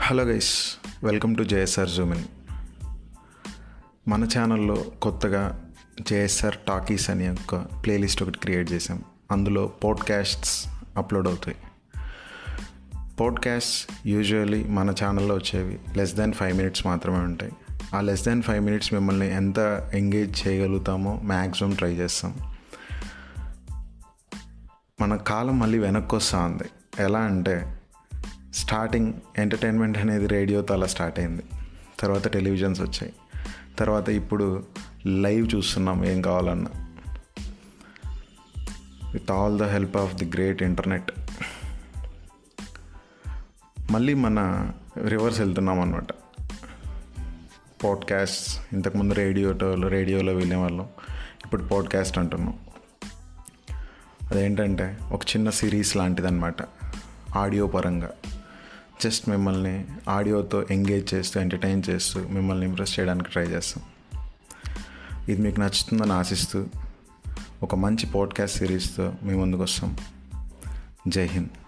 hello guys welcome to JSR zoom in మన ఛానల్లో కొత్తగా జేఎస్ఆర్ టాకీస్ అనే ఒక ప్లేలిస్ట్ ఒకటి క్రియేట్ చేసాం అందులో పోడ్కాస్ట్స్ అప్లోడ్ అవుతాయి పోడ్కాస్ట్ యూజువల్లీ మన ఛానల్లో వచ్చేవి లెస్ దాన్ ఫైవ్ మినిట్స్ మాత్రమే ఉంటాయి ఆ లెస్ దాన్ ఫైవ్ మినిట్స్ మిమ్మల్ని ఎంత ఎంగేజ్ చేయగలుగుతామో మ్యాక్సిమం ట్రై చేస్తాం మన కాలం మళ్ళీ వెనక్కి వస్తూ ఉంది ఎలా అంటే స్టార్టింగ్ ఎంటర్టైన్మెంట్ అనేది రేడియోతో అలా స్టార్ట్ అయింది తర్వాత టెలివిజన్స్ వచ్చాయి తర్వాత ఇప్పుడు లైవ్ చూస్తున్నాం ఏం కావాలన్నా with all the help of the great internet మళ్ళీ మన రివర్స్ వెళ్తున్నాం అనమాట పాడ్కాస్ట్ ఇంతకుముందు రేడియోతో రేడియోలో వినేవాళ్ళం ఇప్పుడు పాడ్కాస్ట్ అంటున్నాం అదేంటంటే ఒక చిన్న సిరీస్ లాంటిదన్నమాట ఆడియో పరంగా జస్ట్ మిమ్మల్ని ఆడియోతో ఎంగేజ్ చేస్తూ ఎంటర్టైన్ చేస్తూ మిమ్మల్ని ఇంప్రెస్ చేయడానికి ట్రై చేస్తాం ఇది మీకు నచ్చుతుందని ఆశిస్తూ ఒక మంచి పాడ్కాస్ట్ సిరీస్తో మీ ముందుకు వస్తాం జై హింద్